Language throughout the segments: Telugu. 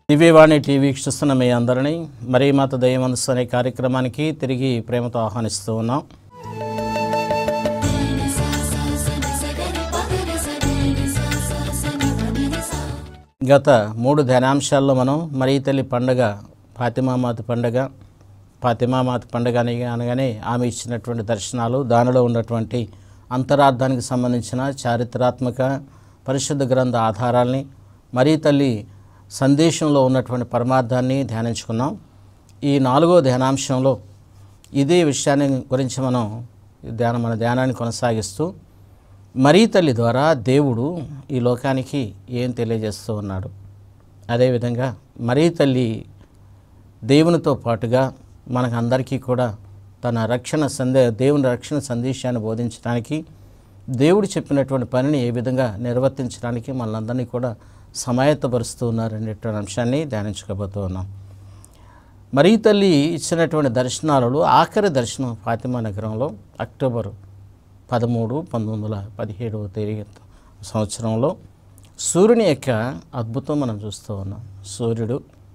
దివ్యవాణి టీవీ చూస్తున్న మీ అందరినీ మరీ మాత దయమందుస్ అనే కార్యక్రమానికి తిరిగి ప్రేమతో ఆహ్వానిస్తూ ఉన్నాం గత మూడు ధ్యానాంశాల్లో మనం మరీ తల్లి పండగ ఫాతిమామాత పండగ ఫాతిమామాత పండగ అని అనగానే ఆమె ఇచ్చినటువంటి దర్శనాలు దానిలో ఉన్నటువంటి అంతరార్థానికి సంబంధించిన చారిత్రాత్మక పరిశుద్ధ గ్రంథ ఆధారాల్ని మరీ తల్లి సందేశంలో ఉన్నటువంటి పరమార్థాన్ని ధ్యానించుకున్నాం ఈ నాలుగో ధ్యానాంశంలో ఇదే విషయాన్ని గురించి మనం ధ్యానం మన ధ్యానాన్ని కొనసాగిస్తూ మరీ తల్లి ద్వారా దేవుడు ఈ లోకానికి ఏం తెలియజేస్తూ ఉన్నాడు అదేవిధంగా మరీ తల్లి దేవునితో పాటుగా మనకు అందరికీ కూడా తన రక్షణ సందే దేవుని రక్షణ సందేశాన్ని బోధించడానికి దేవుడు చెప్పినటువంటి పనిని ఏ విధంగా నిర్వర్తించడానికి మనందరినీ కూడా సమాయత్తపరుస్తూ ఉన్నారనేటువంటి అంశాన్ని ధ్యానించుకోబోతూ ఉన్నాం మరీ తల్లి ఇచ్చినటువంటి దర్శనాలలో ఆఖరి దర్శనం ఫాతిమా నగరంలో అక్టోబర్ పదమూడు పంతొమ్మిది వందల పదిహేడవ తేదీ సంవత్సరంలో సూర్యుని యొక్క అద్భుతం మనం చూస్తూ ఉన్నాం సూర్యుడు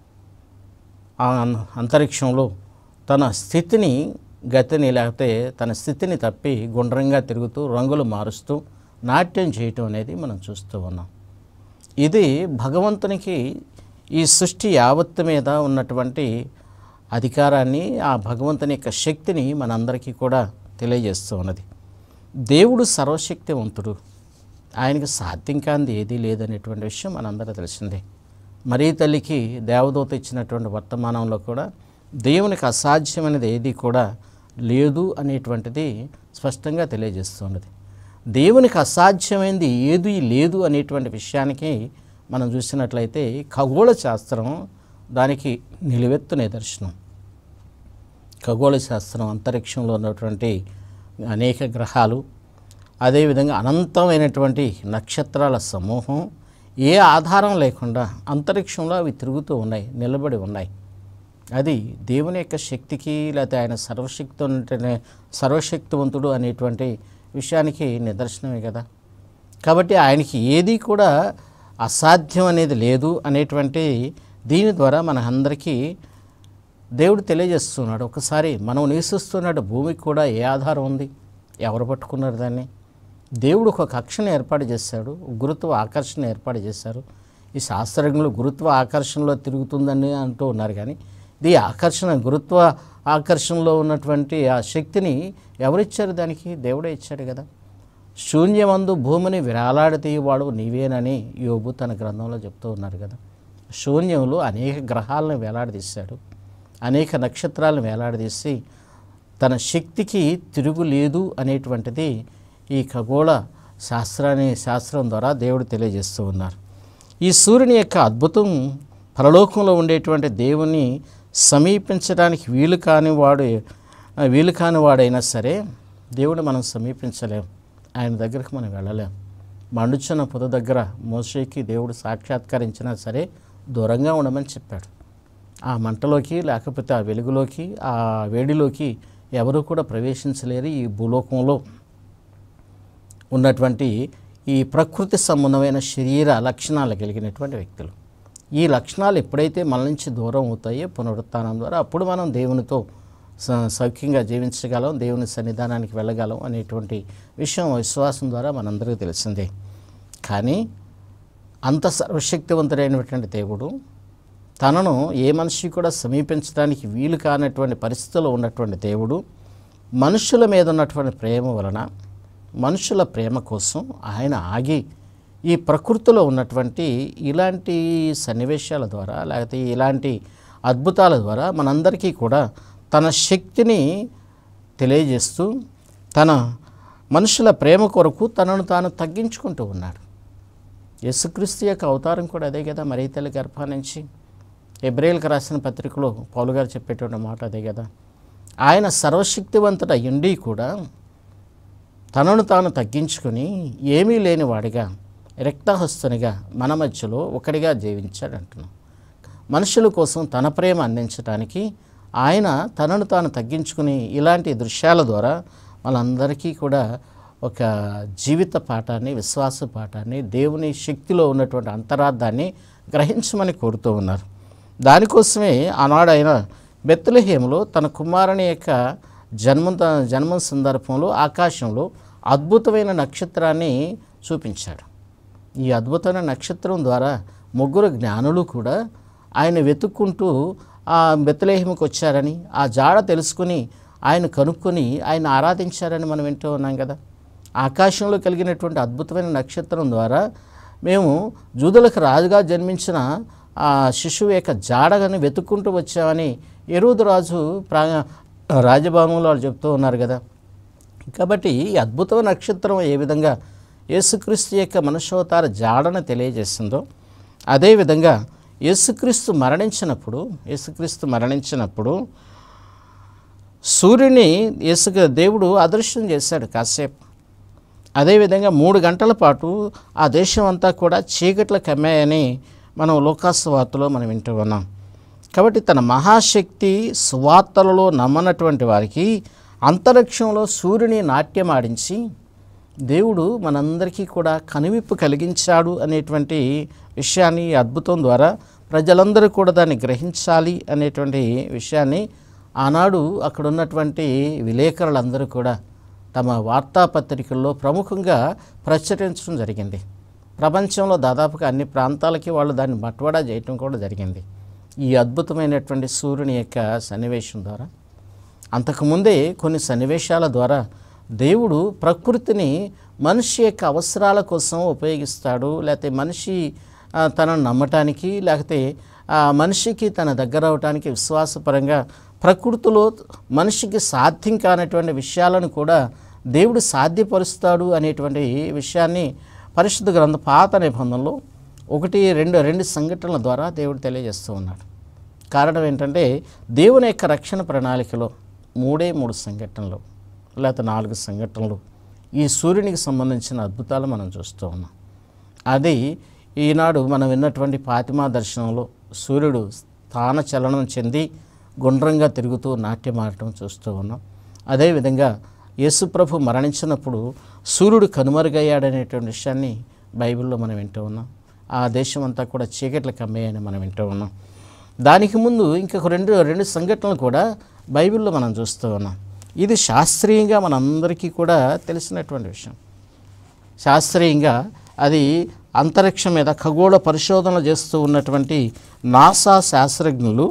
ఆ అన్- అంతరిక్షంలో తన స్థితిని గతిని లేకపోతే తన స్థితిని తప్పి గుండ్రంగా తిరుగుతూ రంగులు మారుస్తూ నాట్యం చేయటం అనేది మనం చూస్తూ ఉన్నాం ఇది భగవంతునికి ఈ సృష్టి యావత్తు మీద ఉన్నటువంటి అధికారాన్ని ఆ భగవంతుని యొక్క శక్తిని మనందరికీ కూడా తెలియజేస్తూ ఉన్నది దేవుడు సర్వశక్తివంతుడు ఆయనకి సాధ్యం కానిది ఏదీ లేదనేటువంటి విషయం మనందరూ తెలిసిందే మరీ తల్లికి దేవదూత ఇచ్చినటువంటి వర్తమానంలో కూడా దేవునికి అసాధ్యమైనది ఏది కూడా లేదు అనేటువంటిది స్పష్టంగా తెలియజేస్తున్నది దేవునికి అసాధ్యమైనది ఏది లేదు అనేటువంటి విషయానికి మనం చూసినట్లయితే ఖగోళ శాస్త్రం దానికి నిలువెత్తు నిదర్శనం ఖగోళ శాస్త్రం అంతరిక్షంలో ఉన్నటువంటి అనేక గ్రహాలు అదేవిధంగా అనంతమైనటువంటి నక్షత్రాల సమూహం ఏ ఆధారం లేకుండా అంతరిక్షంలో అవి తిరుగుతూ ఉన్నాయి నిలబడి ఉన్నాయి అది దేవుని యొక్క శక్తికి లేకపోతే ఆయన సర్వశక్తి సర్వశక్తివంతుడు అనేటువంటి విషయానికి నిదర్శనమే కదా కాబట్టి ఆయనకి ఏది కూడా అసాధ్యం అనేది లేదు అనేటువంటి దీని ద్వారా మన అందరికీ దేవుడు తెలియజేస్తున్నాడు ఒకసారి మనం నివసిస్తున్నట్టు భూమికి కూడా ఏ ఆధారం ఉంది ఎవరు పట్టుకున్నారు దాన్ని దేవుడు ఒక కక్షను ఏర్పాటు చేశాడు గురుత్వ ఆకర్షణ ఏర్పాటు చేశారు ఈ శాస్త్రజ్ఞులు గురుత్వ ఆకర్షణలో తిరుగుతుందని అంటూ ఉన్నారు కానీ ఇది ఆకర్షణ గురుత్వ ఆకర్షణలో ఉన్నటువంటి ఆ శక్తిని ఎవరిచ్చారు దానికి దేవుడే ఇచ్చాడు కదా శూన్యమందు భూమిని విరాలాడతీయవాడు నీవేనని యోబు తన గ్రంథంలో చెప్తూ ఉన్నారు కదా శూన్యంలో అనేక గ్రహాలను వేలాడదీశాడు అనేక నక్షత్రాలను వేలాడదీసి తన శక్తికి తిరుగులేదు అనేటువంటిది ఈ ఖగోళ శాస్త్రాన్ని శాస్త్రం ద్వారా దేవుడు తెలియజేస్తూ ఉన్నారు ఈ సూర్యుని యొక్క అద్భుతం పరలోకంలో ఉండేటువంటి దేవుని సమీపించడానికి వీలు కాని వాడు వీలు కాని వాడైనా సరే దేవుడు మనం సమీపించలేం ఆయన దగ్గరకు మనం వెళ్ళలేం మండుచున్న పొద దగ్గర మోసేకి దేవుడు సాక్షాత్కరించినా సరే దూరంగా ఉండమని చెప్పాడు ఆ మంటలోకి లేకపోతే ఆ వెలుగులోకి ఆ వేడిలోకి ఎవరు కూడా ప్రవేశించలేరు ఈ భూలోకంలో ఉన్నటువంటి ఈ ప్రకృతి సంబంధమైన శరీర లక్షణాలు కలిగినటువంటి వ్యక్తులు ఈ లక్షణాలు ఎప్పుడైతే మన నుంచి దూరం అవుతాయో పునరుత్థానం ద్వారా అప్పుడు మనం దేవునితో స- సౌఖ్యంగా జీవించగలం దేవుని సన్నిధానానికి వెళ్ళగలం అనేటువంటి విషయం విశ్వాసం ద్వారా మనందరికీ తెలిసిందే కానీ అంత సర్వశక్తివంతుడైనటువంటి దేవుడు తనను ఏ మనిషి కూడా సమీపించడానికి వీలు కానటువంటి పరిస్థితుల్లో ఉన్నటువంటి దేవుడు మనుషుల మీద ఉన్నటువంటి ప్రేమ వలన మనుషుల ప్రేమ కోసం ఆయన ఆగి ఈ ప్రకృతిలో ఉన్నటువంటి ఇలాంటి సన్నివేశాల ద్వారా లేకపోతే ఇలాంటి అద్భుతాల ద్వారా మనందరికీ కూడా తన శక్తిని తెలియజేస్తూ తన మనుషుల ప్రేమ కొరకు తనను తాను తగ్గించుకుంటూ ఉన్నాడు యేసుక్రీస్తు యొక్క అవతారం కూడా అదే కదా మరీ తల్లి గర్భా నుంచి ఎబ్రేల్కి రాసిన పత్రికలో పౌలు గారు చెప్పేటువంటి మాట అదే కదా ఆయన సర్వశక్తివంతుడ ఉండి కూడా తనను తాను తగ్గించుకొని ఏమీ లేని వాడిగా రక్తహస్తునిగా మన మధ్యలో ఒకడిగా జీవించాడు అంటున్నాం మనుషుల కోసం తన ప్రేమ అందించడానికి ఆయన తనను తాను తగ్గించుకుని ఇలాంటి దృశ్యాల ద్వారా మనందరికీ కూడా ఒక జీవిత పాఠాన్ని విశ్వాస పాఠాన్ని దేవుని శక్తిలో ఉన్నటువంటి అంతరార్థాన్ని గ్రహించమని కోరుతూ ఉన్నారు దానికోసమే ఆనాడు ఆయన బెత్తలహేములో తన కుమారుని యొక్క జన్మ జన్మ సందర్భంలో ఆకాశంలో అద్భుతమైన నక్షత్రాన్ని చూపించాడు ఈ అద్భుతమైన నక్షత్రం ద్వారా ముగ్గురు జ్ఞానులు కూడా ఆయన వెతుక్కుంటూ ఆ బెత్తలేహిమకు వచ్చారని ఆ జాడ తెలుసుకుని ఆయన కనుక్కొని ఆయన ఆరాధించారని మనం వింటూ ఉన్నాం కదా ఆకాశంలో కలిగినటువంటి అద్భుతమైన నక్షత్రం ద్వారా మేము జూదులకు రాజుగా జన్మించిన ఆ శిశువు యొక్క జాడగని వెతుక్కుంటూ వచ్చామని ఎరువుదు రాజు ప్రా రాజభవనంలో వాళ్ళు చెప్తూ ఉన్నారు కదా కాబట్టి ఈ అద్భుతమైన నక్షత్రం ఏ విధంగా యేసుక్రీస్తు యొక్క మనుషోతార జాడను తెలియజేస్తుందో అదేవిధంగా యేసుక్రీస్తు మరణించినప్పుడు యేసుక్రీస్తు మరణించినప్పుడు సూర్యుని యేసు దేవుడు అదృశ్యం చేశాడు కాసేపు అదేవిధంగా మూడు గంటల పాటు ఆ దేశం అంతా కూడా చీకట్లు కమ్మాయని మనం లోకాసువార్తలో మనం వింటూ ఉన్నాం కాబట్టి తన మహాశక్తి సువార్తలలో నమ్మనటువంటి వారికి అంతరిక్షంలో సూర్యుని నాట్యం ఆడించి దేవుడు మనందరికీ కూడా కనువిప్పు కలిగించాడు అనేటువంటి విషయాన్ని ఈ అద్భుతం ద్వారా ప్రజలందరూ కూడా దాన్ని గ్రహించాలి అనేటువంటి విషయాన్ని ఆనాడు అక్కడ ఉన్నటువంటి విలేకరులందరూ కూడా తమ వార్తాపత్రికల్లో ప్రముఖంగా ప్రచురించడం జరిగింది ప్రపంచంలో దాదాపుగా అన్ని ప్రాంతాలకి వాళ్ళు దాన్ని బట్వాడా చేయటం కూడా జరిగింది ఈ అద్భుతమైనటువంటి సూర్యుని యొక్క సన్నివేశం ద్వారా అంతకుముందే కొన్ని సన్నివేశాల ద్వారా దేవుడు ప్రకృతిని మనిషి యొక్క అవసరాల కోసం ఉపయోగిస్తాడు లేకపోతే మనిషి ఆ, తనను నమ్మటానికి లేకపోతే ఆ మనిషికి తన దగ్గర అవటానికి విశ్వాసపరంగా ప్రకృతిలో మనిషికి సాధ్యం కానటువంటి విషయాలను కూడా దేవుడు సాధ్యపరుస్తాడు అనేటువంటి విషయాన్ని పరిశుద్ధ గ్రంథ పాత నిబంధనలో ఒకటి రెండు రెండు సంఘటనల ద్వారా దేవుడు తెలియజేస్తూ ఉన్నాడు కారణం ఏంటంటే దేవుని యొక్క రక్షణ ప్రణాళికలో మూడే మూడు సంఘటనలు లేకపోతే నాలుగు సంఘటనలు ఈ సూర్యునికి సంబంధించిన అద్భుతాలు మనం చూస్తూ ఉన్నాం అది ఈనాడు మనం విన్నటువంటి పాతిమా దర్శనంలో సూర్యుడు స్థాన చలనం చెంది గుండ్రంగా తిరుగుతూ నాట్యమాడటం చూస్తూ ఉన్నాం అదేవిధంగా యేసుప్రభు మరణించినప్పుడు సూర్యుడు కనుమరుగయ్యాడనేటువంటి విషయాన్ని బైబిల్లో మనం వింటూ ఉన్నాం ఆ దేశం అంతా కూడా చీకట్లు కమ్మేయని మనం వింటూ ఉన్నాం దానికి ముందు ఇంకొక రెండు రెండు సంఘటనలు కూడా బైబిల్లో మనం చూస్తూ ఉన్నాం ఇది శాస్త్రీయంగా మనందరికీ కూడా తెలిసినటువంటి విషయం శాస్త్రీయంగా అది అంతరిక్షం మీద ఖగోళ పరిశోధనలు చేస్తూ ఉన్నటువంటి నాసా శాస్త్రజ్ఞులు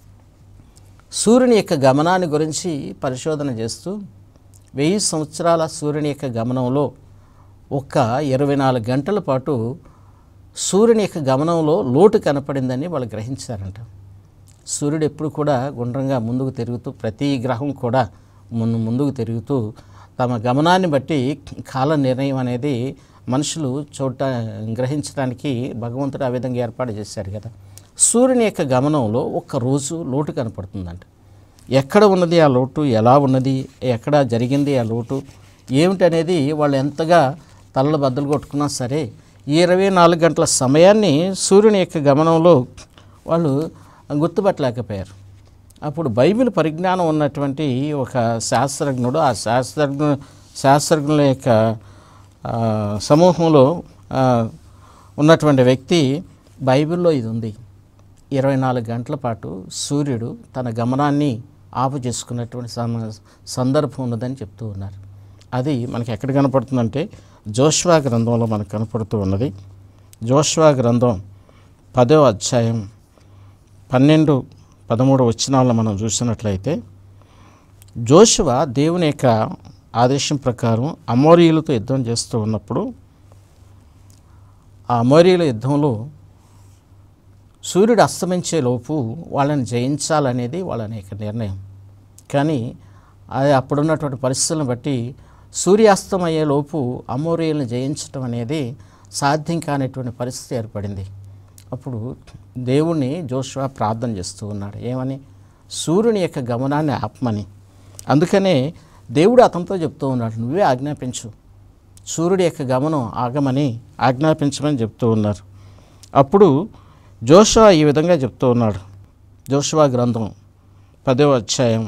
సూర్యుని యొక్క గమనాన్ని గురించి పరిశోధన చేస్తూ వెయ్యి సంవత్సరాల సూర్యుని యొక్క గమనంలో ఒక్క ఇరవై నాలుగు గంటల పాటు సూర్యుని యొక్క గమనంలో లోటు కనపడిందని వాళ్ళు గ్రహించారంట సూర్యుడు ఎప్పుడు కూడా గుండ్రంగా ముందుకు తిరుగుతూ ప్రతి గ్రహం కూడా ముందు ముందుకు తిరుగుతూ తమ గమనాన్ని బట్టి కాల నిర్ణయం అనేది మనుషులు చూడ గ్రహించడానికి భగవంతుడు ఆ విధంగా ఏర్పాటు చేశాడు కదా సూర్యుని యొక్క గమనంలో ఒక్క రోజు లోటు కనపడుతుందంట ఎక్కడ ఉన్నది ఆ లోటు ఎలా ఉన్నది ఎక్కడ జరిగింది ఆ లోటు ఏమిటనేది వాళ్ళు ఎంతగా తలలు బద్దలు కొట్టుకున్నా సరే ఈ ఇరవై నాలుగు గంటల సమయాన్ని సూర్యుని యొక్క గమనంలో వాళ్ళు గుర్తుపట్టలేకపోయారు అప్పుడు బైబిల్ పరిజ్ఞానం ఉన్నటువంటి ఒక శాస్త్రజ్ఞుడు ఆ శాస్త్రజ్ఞ శాస్త్రజ్ఞుల యొక్క ఆ, సమూహంలో ఆ, ఉన్నటువంటి వ్యక్తి బైబిల్లో ఇది ఉంది ఇరవై నాలుగు గంటల పాటు సూర్యుడు తన గమనాన్ని ఆపు చేసుకున్నటువంటి సమ సందర్భం ఉన్నదని చెప్తూ ఉన్నారు అది మనకి ఎక్కడ కనపడుతుందంటే జోష్వా గ్రంథంలో మనకు కనపడుతూ ఉన్నది జోష్వా గ్రంథం పదో అధ్యాయం పన్నెండు పదమూడు వచనాలను మనం చూసినట్లయితే జోషువ దేవుని యొక్క ఆదేశం ప్రకారం అమోరీయులతో యుద్ధం చేస్తూ ఉన్నప్పుడు ఆ అమోరీయుల యుద్ధంలో సూర్యుడు అస్తమించే లోపు వాళ్ళని జయించాలనేది వాళ్ళ యొక్క నిర్ణయం కానీ అది అప్పుడున్నటువంటి పరిస్థితులను బట్టి సూర్యాస్తం అయ్యే లోపు అమోరీయులను జయించడం అనేది సాధ్యం కానిటువంటి పరిస్థితి ఏర్పడింది అప్పుడు దేవుణ్ణి జోషువా ప్రార్థన చేస్తూ ఉన్నాడు ఏమని సూర్యుని యొక్క గమనాన్ని ఆపమని అందుకనే దేవుడు అతనితో చెప్తూ ఉన్నాడు నువ్వే ఆజ్ఞాపించు సూర్యుడి యొక్క గమనం ఆగమని ఆజ్ఞాపించమని చెప్తూ ఉన్నారు అప్పుడు జోషువా ఈ విధంగా చెప్తూ ఉన్నాడు జోషువా గ్రంథం పదో అధ్యాయం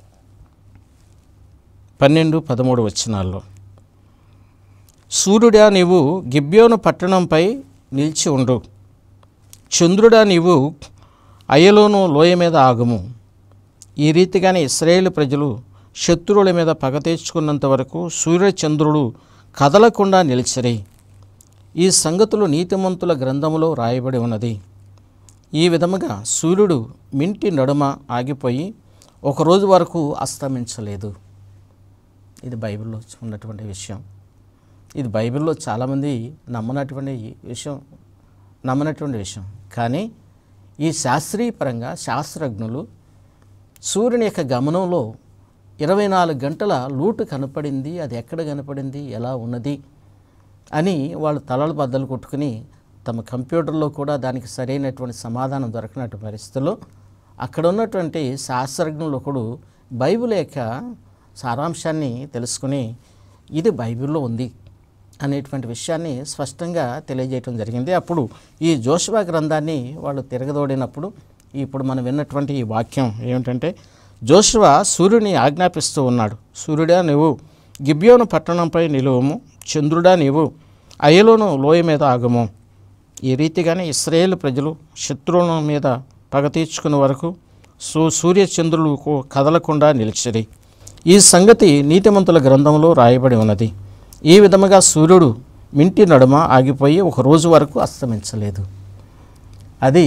పన్నెండు పదమూడు వచనాల్లో సూర్యుడా నీవు గిబ్యోను పట్టణంపై నిలిచి ఉండు చంద్రుడా నీవు అయ్యలోను లోయ మీద ఆగుము ఈ రీతిగానే ఇస్రాయేల్ ప్రజలు శత్రువుల మీద పగ తీర్చుకున్నంత వరకు సూర్యచంద్రుడు కదలకుండా నిలిచిరి ఈ సంగతులు నీతిమంతుల గ్రంథములో రాయబడి ఉన్నది ఈ విధముగా సూర్యుడు మింటి నడుమ ఆగిపోయి ఒక రోజు వరకు అస్తమించలేదు ఇది బైబిల్లో ఉన్నటువంటి విషయం ఇది బైబిల్లో చాలామంది నమ్మనటువంటి విషయం నమ్మనటువంటి విషయం కానీ ఈ శాస్త్రీయపరంగా శాస్త్రజ్ఞులు సూర్యుని యొక్క గమనంలో ఇరవై నాలుగు గంటల లూటు కనపడింది అది ఎక్కడ కనపడింది ఎలా ఉన్నది అని వాళ్ళు తలలు బద్దలు కొట్టుకుని తమ కంప్యూటర్లో కూడా దానికి సరైనటువంటి సమాధానం దొరకనటువంటి పరిస్థితుల్లో అక్కడ ఉన్నటువంటి శాస్త్రజ్ఞులు ఒకడు బైబిల్ యొక్క సారాంశాన్ని తెలుసుకుని ఇది బైబిల్లో ఉంది అనేటువంటి విషయాన్ని స్పష్టంగా తెలియజేయటం జరిగింది అప్పుడు ఈ జోషువా గ్రంథాన్ని వాళ్ళు తిరగదోడినప్పుడు ఇప్పుడు మనం విన్నటువంటి ఈ వాక్యం ఏమిటంటే జోషువా సూర్యుని ఆజ్ఞాపిస్తూ ఉన్నాడు సూర్యుడా నువ్వు గిబ్యోను పట్టణంపై నిలువము చంద్రుడా నీవు అయలోను లోయ మీద ఆగము ఈ రీతిగానే ఇస్రాయేల్ ప్రజలు శత్రువుల మీద పగ తీర్చుకునే వరకు సూ సూర్యచంద్రులు కూ- కదలకుండా నిలిచిరి ఈ సంగతి నీతిమంతుల గ్రంథంలో రాయబడి ఉన్నది ఈ విధముగా సూర్యుడు మింటి నడుమ ఆగిపోయి ఒక రోజు వరకు అస్తమించలేదు అది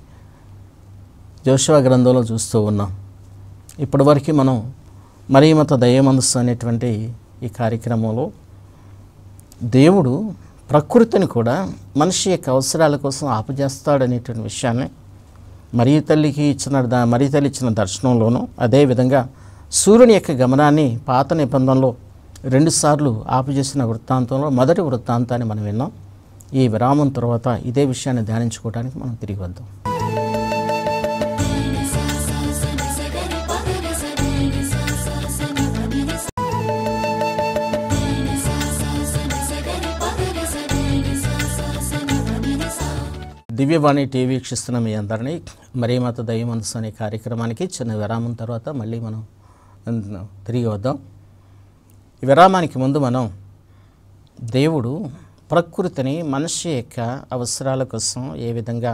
జోషువ గ్రంథంలో చూస్తూ ఉన్నాం ఇప్పటివరకు మనం మరీమత దయమందస్సు అనేటువంటి ఈ కార్యక్రమంలో దేవుడు ప్రకృతిని కూడా మనిషి యొక్క అవసరాల కోసం ఆపజేస్తాడనేటువంటి విషయాన్ని మరీ తల్లికి ఇచ్చిన ద- మరీ తల్లి ఇచ్చిన దర్శనంలోనూ అదేవిధంగా సూర్యుని యొక్క గమనాన్ని పాత నిబంధనలో రెండుసార్లు ఆపుచేసిన వృత్తాంతంలో మొదటి వృత్తాంతాన్ని మనం విన్నాం ఈ విరామం తర్వాత ఇదే విషయాన్ని ధ్యానించుకోవడానికి మనం తిరిగి వద్దాం దివ్యవాణి టీవీ వీక్షిస్తున్న మీ అందరినీ మరీమాత దయ్యమనసు అనే కార్యక్రమానికి చిన్న విరామం తర్వాత మళ్ళీ మనం ఉమ్, తిరిగి వద్దాం ఈ విరామానికి ముందు మనం దేవుడు ప్రకృతిని మనిషి యొక్క అవసరాల కోసం ఏ విధంగా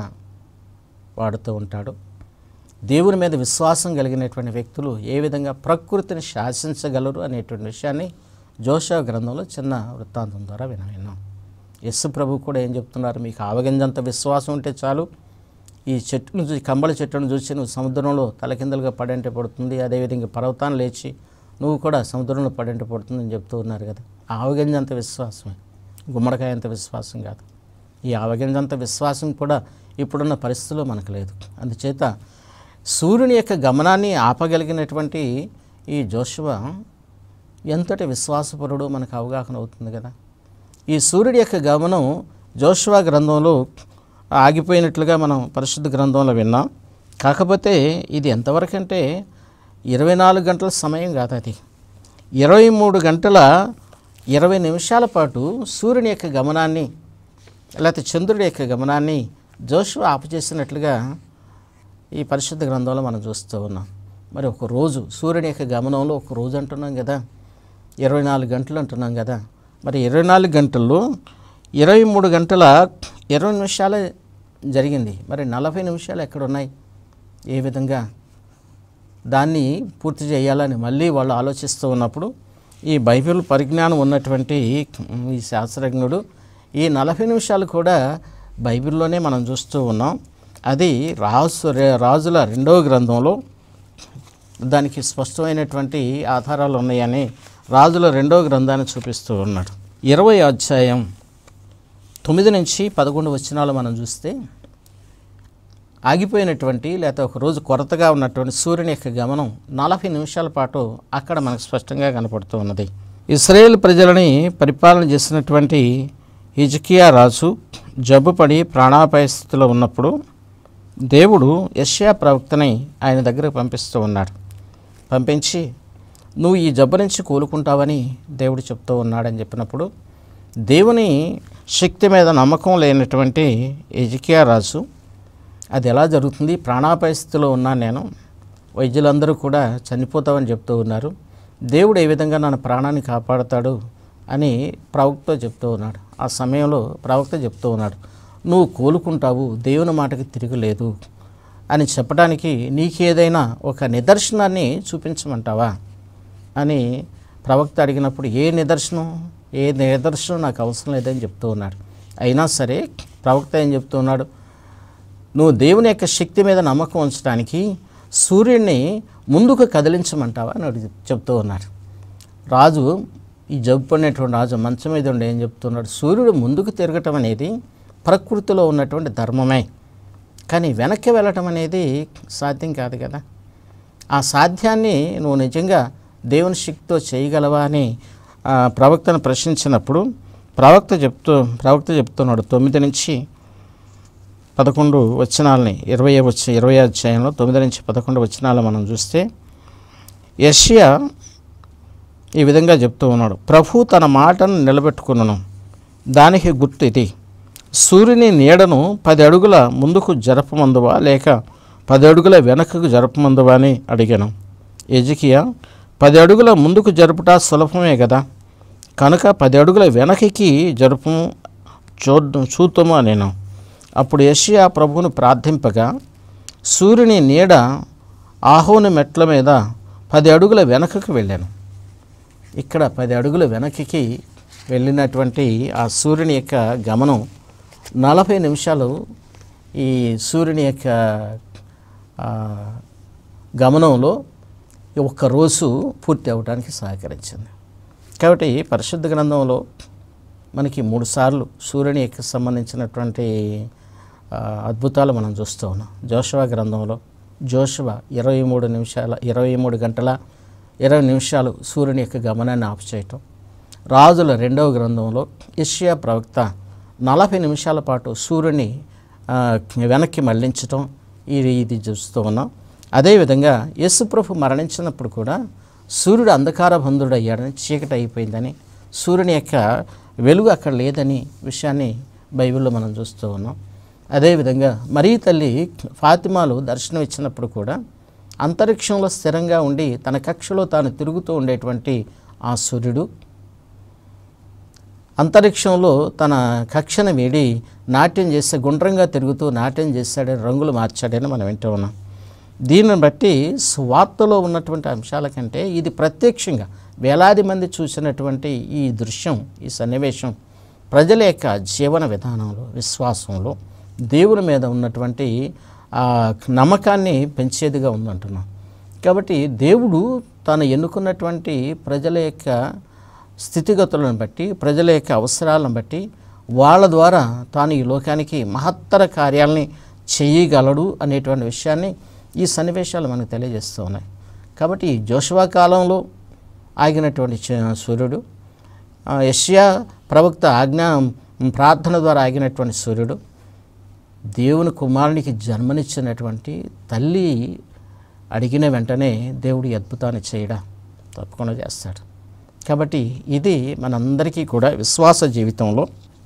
వాడుతూ ఉంటాడు దేవుని మీద విశ్వాసం కలిగినటువంటి వ్యక్తులు ఏ విధంగా ప్రకృతిని శాసించగలరు అనేటువంటి విషయాన్ని జోషా గ్రంథంలో చిన్న వృత్తాంతం ద్వారా విన విన్నాం యస్సు ప్రభు కూడా ఏం చెప్తున్నారు మీకు ఆవగింజంత విశ్వాసం ఉంటే చాలు ఈ చెట్టును చూసి కంబళ చెట్టును చూసి నువ్వు సముద్రంలో తలకిందలుగా పడంటే పడుతుంది అదేవిధంగా పర్వతాన్ని లేచి నువ్వు కూడా సముద్రంలో పడంటే పడుతుంది అని చెప్తూ ఉన్నారు కదా ఆవగింజంత విశ్వాసమే గుమ్మడికాయ అంత విశ్వాసం కాదు ఈ ఆవగింజంత విశ్వాసం కూడా ఇప్పుడున్న పరిస్థితుల్లో మనకు లేదు అందుచేత సూర్యుని యొక్క గమనాన్ని ఆపగలిగినటువంటి ఈ జోషువా ఎంతటి విశ్వాసపరుడో మనకు అవగాహన అవుతుంది కదా ఈ సూర్యుడి యొక్క గమనం జోషువా గ్రంథంలో ఆగిపోయినట్లుగా మనం పరిశుద్ధ గ్రంథంలో విన్నాం కాకపోతే ఇది ఎంతవరకు అంటే ఇరవై నాలుగు గంటల సమయం కాదు అది ఇరవై మూడు గంటల ఇరవై నిమిషాల పాటు సూర్యుని యొక్క గమనాన్ని లేకపోతే చంద్రుడి యొక్క గమనాన్ని జోషువా ఆపుచేసినట్లుగా ఈ పరిశుద్ధ గ్రంథంలో మనం చూస్తూ ఉన్నాం మరి ఒక రోజు సూర్యుని యొక్క గమనంలో ఒక రోజు అంటున్నాం కదా ఇరవై నాలుగు గంటలు అంటున్నాం కదా మరి ఇరవై నాలుగు గంటల్లో ఇరవై మూడు గంటల ఇరవై నిమిషాలే జరిగింది మరి నలభై నిమిషాలు ఎక్కడ ఉన్నాయి ఏ విధంగా దాన్ని పూర్తి చేయాలని మళ్ళీ వాళ్ళు ఆలోచిస్తూ ఉన్నప్పుడు ఈ బైబిల్ పరిజ్ఞానం ఉన్నటువంటి ఈ శాస్త్రజ్ఞుడు ఈ నలభై నిమిషాలు కూడా బైబిల్లోనే మనం చూస్తూ ఉన్నాం అది రాజు రాజుల రెండవ గ్రంథంలో దానికి స్పష్టమైనటువంటి ఆధారాలు ఉన్నాయని రాజుల రెండవ గ్రంథాన్ని చూపిస్తూ ఉన్నాడు ఇరవై అధ్యాయం తొమ్మిది నుంచి పదకొండు వచనాలు మనం చూస్తే ఆగిపోయినటువంటి లేకపోతే ఒక రోజు కొరతగా ఉన్నటువంటి సూర్యుని యొక్క గమనం నలభై నిమిషాల పాటు అక్కడ మనకు స్పష్టంగా కనపడుతూ ఉన్నది ఇస్రాయేల్ ప్రజలని పరిపాలన చేసినటువంటి హిజ్కియా రాజు జబ్బుపడి ప్రాణాపాయ స్థితిలో ఉన్నప్పుడు దేవుడు యష్యా ప్రవక్తని ఆయన దగ్గరకు పంపిస్తూ ఉన్నాడు పంపించి నువ్వు ఈ జబ్బు నుంచి కోలుకుంటావని దేవుడు చెప్తూ ఉన్నాడని చెప్పినప్పుడు దేవుని శక్తి మీద నమ్మకం లేనటువంటి ఎజికియా రాజు అది ఎలా జరుగుతుంది ప్రాణాపాయ స్థితిలో ఉన్నాను నేను వైద్యులందరూ కూడా చనిపోతామని చెప్తూ ఉన్నారు దేవుడు ఏ విధంగా నన్ను ప్రాణాన్ని కాపాడుతాడు అని ప్రవక్త చెప్తూ ఉన్నాడు ఆ సమయంలో ప్రవక్త చెప్తూ ఉన్నాడు నువ్వు కోలుకుంటావు దేవుని మాటకి తిరగలేదు అని చెప్పడానికి నీకేదైనా ఒక నిదర్శనాన్ని చూపించమంటావా అని ప్రవక్త అడిగినప్పుడు ఏ నిదర్శనం ఏ నిదర్శనం నాకు అవసరం లేదని చెప్తూ ఉన్నాడు అయినా సరే ప్రవక్త ఏం చెప్తూ ఉన్నాడు నువ్వు దేవుని యొక్క శక్తి మీద నమ్మకం ఉంచడానికి సూర్యుడిని ముందుకు కదిలించమంటావా అని అడిగి చెప్తూ ఉన్నాడు రాజు ఈ జబ్బునేటువంటి రాజు మంచం మీద ఉండి ఏం చెప్తున్నాడు సూర్యుడు ముందుకు తిరగటం అనేది ప్రకృతిలో ఉన్నటువంటి ధర్మమే కానీ వెనక్కి వెళ్ళటం అనేది సాధ్యం కాదు కదా ఆ సాధ్యాన్ని నువ్వు నిజంగా దేవుని శక్తితో చేయగలవా అని ఆ, ప్రవక్తను ప్రశ్నించినప్పుడు ప్రవక్త చెప్తూ ప్రవక్త చెప్తున్నాడు తొమ్మిది నుంచి పదకొండు వచనాలని ఇరవై వచ్చ ఇరవై అధ్యాయంలో తొమ్మిది నుంచి పదకొండు వచనాలు మనం చూస్తే యష్యా ఈ విధంగా చెప్తూ ఉన్నాడు ప్రభు తన మాటను నిలబెట్టుకున్నాను దానికి గుర్తు ఇది సూర్యుని నీడను పది అడుగుల ముందుకు జరపమందువా లేక పది అడుగుల వెనకకు జరపమందువా అని అడిగాను ఎజికియా పది అడుగుల ముందుకు జరుపుట సులభమే కదా కనుక పది అడుగుల వెనకకి జరుపు చూద్దాం చూద్దాము నేను అప్పుడు యషియా ప్రభువును ప్రార్థింపగా సూర్యుని నీడ ఆహోని మెట్ల మీద పది అడుగుల వెనకకు వెళ్ళాను ఇక్కడ పది అడుగుల వెనక్కి వెళ్ళినటువంటి ఆ సూర్యుని యొక్క గమనం నలభై నిమిషాలు ఈ సూర్యుని యొక్క ఆ, గమనంలో ఒక్క రోజు పూర్తి అవ్వడానికి సహకరించింది కాబట్టి పరిశుద్ధ గ్రంథంలో మనకి మూడు సార్లు సూర్యుని యొక్క సంబంధించినటువంటి ఆ, అద్భుతాలు మనం చూస్తూ ఉన్నాం జోషవ గ్రంథంలో జోషవ ఇరవై మూడు నిమిషాల ఇరవై మూడు గంటల ఇరవై నిమిషాలు సూర్యుని యొక్క గమనాన్ని ఆపు చేయటం రాజుల రెండవ గ్రంథంలో ఇషియా ప్రవక్త నలభై నిమిషాల పాటు సూర్యుని ఆ, వెనక్కి మళ్లించటం ఇది ఇది చూస్తూ ఉన్నాం అదేవిధంగా యేసుప్రభు మరణించినప్పుడు కూడా సూర్యుడు అంధకార బంధుడు అయ్యాడని చీకటి అయిపోయిందని సూర్యుని యొక్క వెలుగు అక్కడ లేదని విషయాన్ని బైబిల్లో మనం చూస్తూ ఉన్నాం అదేవిధంగా మరీ తల్లి ఫాతిమాలు దర్శనం ఇచ్చినప్పుడు కూడా అంతరిక్షంలో స్థిరంగా ఉండి తన కక్షలో తాను తిరుగుతూ ఉండేటువంటి ఆ సూర్యుడు అంతరిక్షంలో తన కక్షను వీడి నాట్యం చేస్తే గుండ్రంగా తిరుగుతూ నాట్యం చేశాడని రంగులు మార్చాడని మనం వింటూ ఉన్నాం దీనిని బట్టి స్వార్తలో ఉన్నటువంటి అంశాల కంటే ఇది ప్రత్యక్షంగా వేలాది మంది చూసినటువంటి ఈ దృశ్యం ఈ సన్నివేశం ప్రజల యొక్క జీవన విధానంలో విశ్వాసంలో దేవుని మీద ఉన్నటువంటి ఆ నమ్మకాన్ని పెంచేదిగా ఉందంటున్నాం కాబట్టి దేవుడు తాను ఎన్నుకున్నటువంటి ప్రజల యొక్క స్థితిగతులను బట్టి ప్రజల యొక్క అవసరాలను బట్టి వాళ్ళ ద్వారా తాను ఈ లోకానికి మహత్తర కార్యాలని చేయగలడు అనేటువంటి విషయాన్ని ఈ సన్నివేశాలు మనకు తెలియజేస్తూ ఉన్నాయి కాబట్టి ఈ జోషువా కాలంలో ఆగినటువంటి చ- సూర్యుడు ఆ, యెషయా ప్రవక్త ఆజ్ఞ ప్రార్థన ద్వారా ఆగినటువంటి సూర్యుడు దేవుని కుమారునికి జన్మనిచ్చినటువంటి తల్లి అడిగిన వెంటనే దేవుడు ఈ అద్భుతాన్ని చేయడా తప్పకుండా చేస్తాడు కాబట్టి ఇది మనందరికీ కూడా విశ్వాస జీవితంలో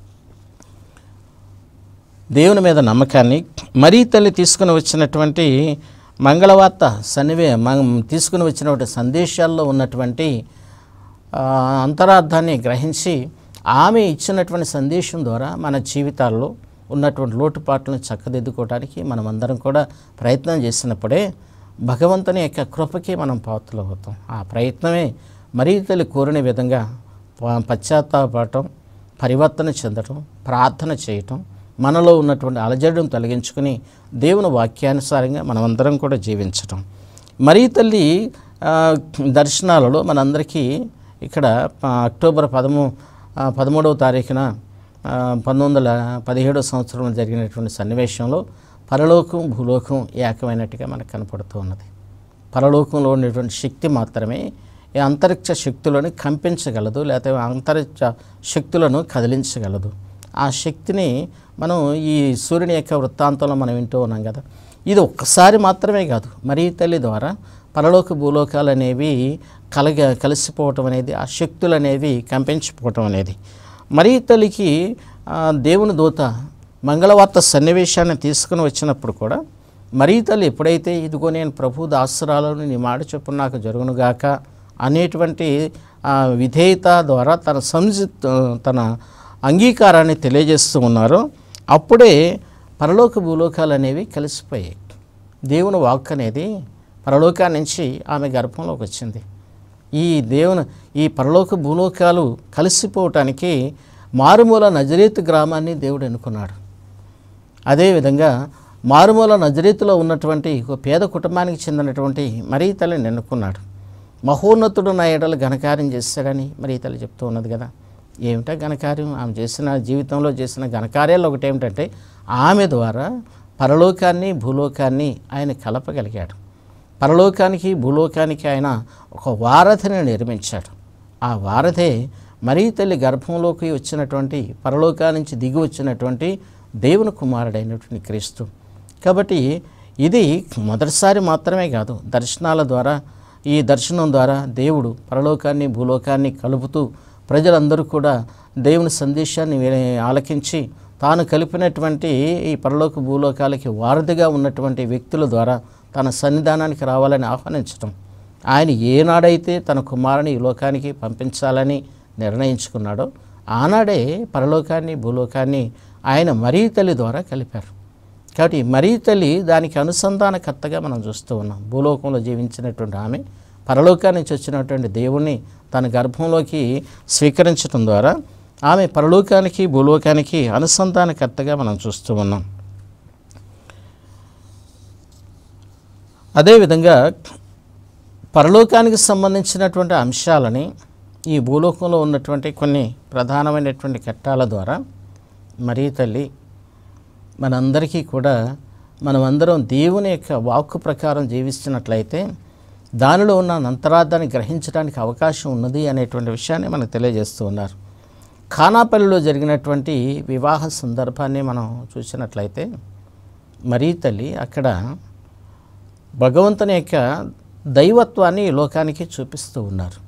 దేవుని మీద నమ్మకాన్ని మరీ తల్లి తీసుకుని వచ్చినటువంటి మంగళవార్త సన్నివే మ- తీసుకుని వచ్చినటువంటి సందేశాల్లో ఉన్నటువంటి ఆ, అంతరార్థాన్ని గ్రహించి ఆమె ఇచ్చినటువంటి సందేశం ద్వారా మన జీవితాల్లో ఉన్నటువంటి లోటుపాట్లను చక్కదిద్దుకోవడానికి మనం అందరం కూడా ప్రయత్నం చేసినప్పుడే భగవంతుని యొక్క కృపకి మనం పాత్రలు అవుతాం ఆ ప్రయత్నమే మరీ తల్లి కోరిన విధంగా ప- పశ్చాత్తాపడటం పరివర్తన చెందటం ప్రార్థన చేయటం మనలో ఉన్నటువంటి అలజడిని తొలగించుకుని దేవుని వాక్యానుసారంగా మనమందరం కూడా జీవించటం మరీ తల్లి ఆ, దర్శనాలలో మనందరికీ ఇక్కడ ఆ, అక్టోబర్ పదమూ ఆ, పదమూడవ తారీఖున ఆ, పంతొమ్మిది వందల పదిహేడవ సంవత్సరంలో జరిగినటువంటి సన్నివేశంలో పరలోకం భూలోకం ఏకమైనట్టుగా మనకు కనపడుతూ ఉన్నది పరలోకంలో ఉండేటువంటి శక్తి మాత్రమే ఈ అంతరిక్ష శక్తులను కంపించగలదు లేకపోతే అంతరిక్ష శక్తులను కదిలించగలదు ఆ శక్తిని మనం ఈ సూర్యుని యొక్క వృత్తాంతంలో మనం వింటూ ఉన్నాం కదా ఇది ఒక్కసారి మాత్రమే కాదు మరీ తల్లి ద్వారా పరలోక భూలోకాలు అనేవి కలగ కలిసిపోవటం అనేది ఆ శక్తులు అనేవి కంపించిపోవటం అనేది మరీ తల్లికి ఆ, దేవుని దూత మంగళవార్త సన్నివేశాన్ని తీసుకుని వచ్చినప్పుడు కూడా మరీ తల్లి ఎప్పుడైతే ఇదిగో నేను ప్రభు దాసురాలను నీ మాట చొప్పున నాకు జరుగునుగాక అనేటువంటి ఆ, విధేయత ద్వారా తన సంజి తన అంగీకారాన్ని తెలియజేస్తూ ఉన్నారో అప్పుడే పరలోక భూలోకాలు అనేవి కలిసిపోయాయి దేవుని వాక్ అనేది పరలోకాన్ని నుంచి ఆమె గర్భంలోకి వచ్చింది ఈ దేవుని ఈ పరలోక భూలోకాలు కలిసిపోవటానికి మారుమూల నజరేతు గ్రామాన్ని దేవుడు ఎన్నుకున్నాడు అదేవిధంగా మారుమూల నజరీతులో ఉన్నటువంటి ఒక పేద కుటుంబానికి చెందినటువంటి మరీ తల్లిని ఎన్నుకున్నాడు మహోన్నతుడు నా ఎడలు ఘనకార్యం చేశాడని మరీ తల్లి చెప్తూ ఉన్నది కదా ఏమిటా ఘనకార్యం ఆమె చేసిన జీవితంలో చేసిన ఘనకార్యాలు ఒకటి ఏమిటంటే ఆమె ద్వారా పరలోకాన్ని భూలోకాన్ని ఆయన కలపగలిగాడు పరలోకానికి భూలోకానికి ఆయన ఒక వారధిని నిర్మించాడు ఆ వారధే మరీ తల్లి గర్భంలోకి వచ్చినటువంటి పరలోకా నుంచి దిగి వచ్చినటువంటి దేవుని కుమారుడైనటువంటి క్రీస్తు కాబట్టి ఇది మొదటిసారి మాత్రమే కాదు దర్శనాల ద్వారా ఈ దర్శనం ద్వారా దేవుడు పరలోకాన్ని భూలోకాన్ని కలుపుతూ ప్రజలందరూ కూడా దేవుని సందేశాన్ని విని- ఆలకించి తాను కలిపినటువంటి ఈ పరలోక భూలోకాలకి వారధిగా ఉన్నటువంటి వ్యక్తుల ద్వారా తన సన్నిధానానికి రావాలని ఆహ్వానించటం ఆయన ఏనాడైతే తన కుమారుని ఈ లోకానికి పంపించాలని నిర్ణయించుకున్నాడో ఆనాడే పరలోకాన్ని భూలోకాన్ని ఆయన మరీ తల్లి ద్వారా కలిపారు కాబట్టి మరీ తల్లి దానికి అనుసంధానకర్తగా మనం చూస్తూ ఉన్నాం భూలోకంలో జీవించినటువంటి ఆమె పరలోకాన్ని నుంచి వచ్చినటువంటి దేవుణ్ణి తన గర్భంలోకి స్వీకరించడం ద్వారా ఆమె పరలోకానికి భూలోకానికి అనుసంధానకర్తగా మనం చూస్తూ ఉన్నాం అదేవిధంగా పరలోకానికి సంబంధించినటువంటి అంశాలని ఈ భూలోకంలో ఉన్నటువంటి కొన్ని ప్రధానమైనటువంటి చట్టాల ద్వారా మరీ తల్లి మనందరికీ కూడా మనమందరం దేవుని యొక్క వాక్కు ప్రకారం జీవిస్తున్నట్లయితే దానిలో ఉన్న అంతరార్థాన్ని గ్రహించడానికి అవకాశం ఉన్నది అనేటువంటి విషయాన్ని మనకు తెలియజేస్తూ ఉన్నారు ఖానాపల్లిలో జరిగినటువంటి వివాహ సందర్భాన్ని మనం చూసినట్లయితే మరీ తల్లి అక్కడ భగవంతుని యొక్క దైవత్వాన్ని ఈ లోకానికి చూపిస్తూ ఉన్నారు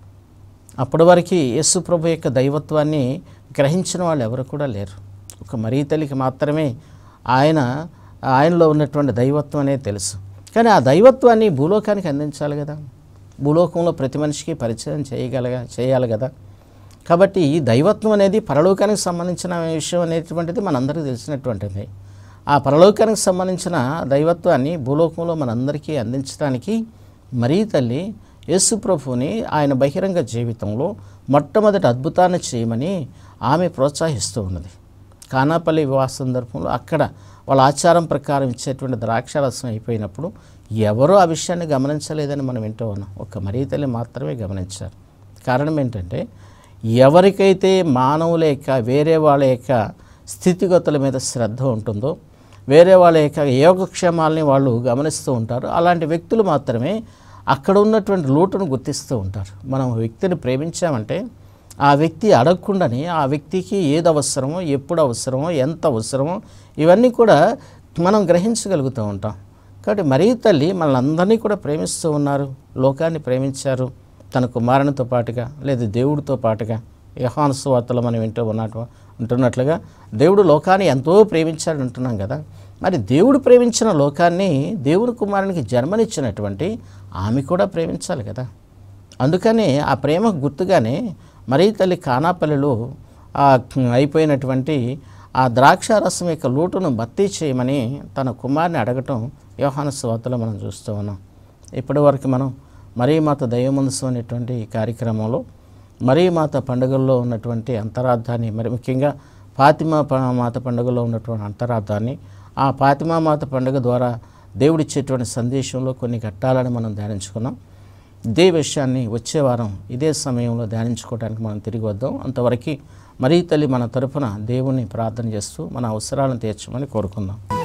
అప్పటి వరకు యేసు ప్రభు యొక్క దైవత్వాన్ని గ్రహించిన వాళ్ళు ఎవరు కూడా లేరు ఒక మరీ తల్లికి మాత్రమే ఆయన ఆయనలో ఉన్నటువంటి దైవత్వం అనేది తెలుసు కానీ ఆ దైవత్వాన్ని భూలోకానికి అందించాలి కదా భూలోకంలో ప్రతి మనిషికి పరిచయం చేయగలగా చేయాలి కదా కాబట్టి ఈ దైవత్వం అనేది పరలోకానికి సంబంధించిన విషయం అనేటువంటిది మనందరికీ తెలిసినటువంటిది ఆ పరలోకానికి సంబంధించిన దైవత్వాన్ని భూలోకంలో మనందరికీ అందించడానికి మరీ తల్లి యేసు ప్రభువుని ఆయన బహిరంగ జీవితంలో మొట్టమొదటి అద్భుతాన్ని చేయమని ఆమె ప్రోత్సహిస్తూ ఉన్నది కానాపల్లి వివాహ సందర్భంలో అక్కడ వాళ్ళ ఆచారం ప్రకారం ఇచ్చేటువంటి ద్రాక్షారసం అయిపోయినప్పుడు ఎవరూ ఆ విషయాన్ని గమనించలేదని మనం వింటూ ఉన్నాం ఒక మరీ తల్లి మాత్రమే గమనించారు కారణం ఏంటంటే ఎవరికైతే మానవుల యొక్క వేరే వాళ్ళ యొక్క స్థితిగతుల మీద శ్రద్ధ ఉంటుందో వేరే వాళ్ళ యొక్క యోగక్షేమాలని వాళ్ళు గమనిస్తూ ఉంటారు అలాంటి వ్యక్తులు మాత్రమే అక్కడ ఉన్నటువంటి లోటును గుర్తిస్తూ ఉంటారు మనం ఒక వ్యక్తిని ప్రేమించామంటే ఆ వ్యక్తి అడగకుండానే ఆ వ్యక్తికి ఏది అవసరమో ఎప్పుడు అవసరమో ఎంత అవసరమో ఇవన్నీ కూడా మనం గ్రహించగలుగుతూ ఉంటాం కాబట్టి మరీ తల్లి మనల్ని అందరినీ కూడా ప్రేమిస్తూ ఉన్నారు లోకాన్ని ప్రేమించారు తన కుమారునితో పాటుగా లేదా దేవుడితో పాటుగా యహాను వార్తలు మనం వింటూ ఉన్నట్టు ఉంటున్నట్లుగా దేవుడు లోకాన్ని ఎంతో ప్రేమించాడు అంటున్నాం కదా మరి దేవుడు ప్రేమించిన లోకాన్ని దేవుడి కుమారునికి జన్మనిచ్చినటువంటి ఆమె కూడా ప్రేమించాలి కదా అందుకని ఆ ప్రేమకు గుర్తుగానే మరీ తల్లి కానాపల్లిలో ఆ అయిపోయినటువంటి ఆ ద్రాక్షారసం యొక్క లోటును భర్తీ చేయమని తన కుమారుని అడగటం వ్యవహాన స్వార్తలో మనం చూస్తూ ఉన్నాం ఇప్పటి వరకు మనం మరీమాత దైవమందసం అనేటువంటి కార్యక్రమంలో మరీమాత పండుగల్లో ఉన్నటువంటి అంతరార్థాన్ని మరి ముఖ్యంగా ఫాతిమా ప- మాత పండుగలో ఉన్నటువంటి అంతరార్థాన్ని ఆ ఫాతిమా మాత పండుగ ద్వారా దేవుడిచ్చేటువంటి సందేశంలో కొన్ని ఘట్టాలను మనం ధ్యానించుకున్నాం ఇదే విషయాన్ని వచ్చే వారం ఇదే సమయంలో ధ్యానించుకోవడానికి మనం తిరిగి వద్దాం అంతవరకు మరీ తల్లి మన తరపున దేవుణ్ణి ప్రార్థన చేస్తూ మన అవసరాలను తీర్చమని కోరుకుందాం